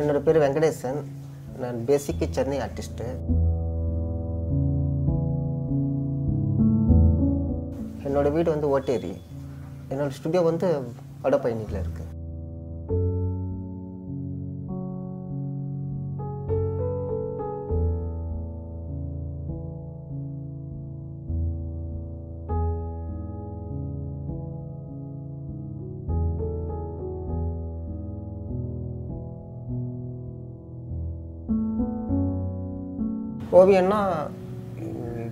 என்னோட பேர் வெங்கடேசன் நான் பேசிக்கு சென்னை ஆர்டிஸ்ட்டு என்னோட வீடு வந்து ஓட்டேரி என்னோட ஸ்டுடியோ வந்து வடபழனியில் இருக்குது ஓவியம்னா உம்,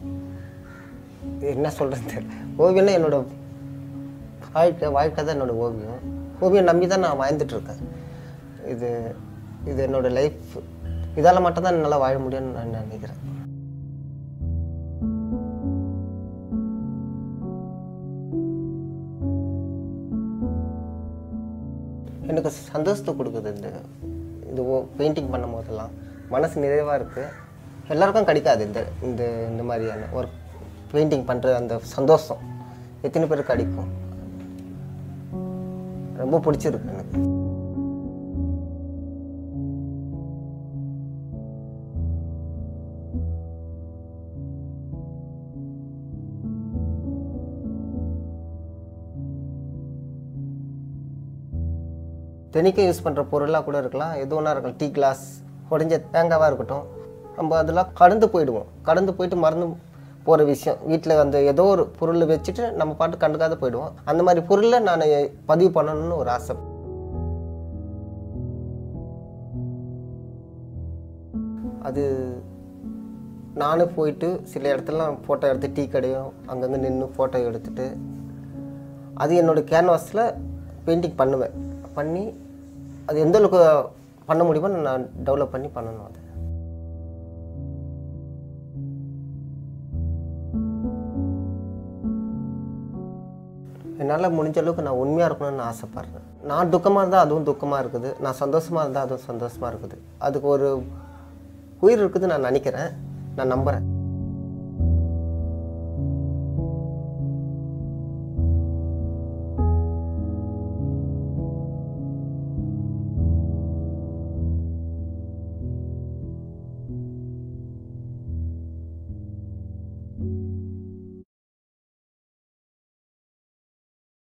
என்ன சொல்கிறது தெரியல ஓவியம்னா என்னோட வாழ்க்கை வாழ்க்கை தான் என்னோட ஓவியம் ஓவியம் நம்பி தான் நான் வாழ்ந்துட்டு இருக்கேன் இது இது என்னோட லைஃப் இதால் மட்டும்தான் என்னால் வாழ முடியும்னு நான் நினைக்கிறேன் எனக்கு சந்தோஷத்தை கொடுக்குது இந்த இது ஓ பெயிண்டிங் பண்ணும் போதெல்லாம் மனசு நிறைவாக இருக்குது எல்லாருக்கும் கிடைக்காது இந்த இந்த இந்த மாதிரியான ஒரு பெயிண்டிங் பண்ணுற அந்த சந்தோஷம் எத்தனை பேருக்கு கிடைக்கும் ரொம்ப பிடிச்சிருக்கு எனக்கு தினைக்கும் யூஸ் பண்ணுற பொருளாக கூட இருக்கலாம் எது ஒன்றா இருக்கலாம் டீ கிளாஸ் உடஞ்ச தேங்காவாக இருக்கட்டும் நம்ம அதெல்லாம் கடந்து போயிடுவோம் கடந்து போயிட்டு மறந்து போகிற விஷயம் வீட்டில் அந்த ஏதோ ஒரு பொருளை வச்சுட்டு நம்ம பாட்டு கண்டுக்காத போயிடுவோம் அந்த மாதிரி பொருளை நான் பதிவு பண்ணணும்னு ஒரு ஆசை அது நானே போயிட்டு சில இடத்துலலாம் ஃபோட்டோ எடுத்து டீ கடையும் அங்கங்கே நின்று ஃபோட்டோ எடுத்துட்டு அது என்னோட கேன்வாஸில் பெயிண்டிங் பண்ணுவேன் பண்ணி அது எந்த அளவுக்கு பண்ண முடியுமோ நான் டெவலப் பண்ணி பண்ணணும் அது என்னால் முடிஞ்ச அளவுக்கு நான் உண்மையாக இருக்கணும்னு நான் ஆசைப்பட்றேன் நான் துக்கமாக இருந்தால் அதுவும் துக்கமாக இருக்குது நான் சந்தோஷமாக இருந்தால் அதுவும் சந்தோஷமாக இருக்குது அதுக்கு ஒரு உயிர் இருக்குது நான் நினைக்கிறேன் நான் நம்புகிறேன்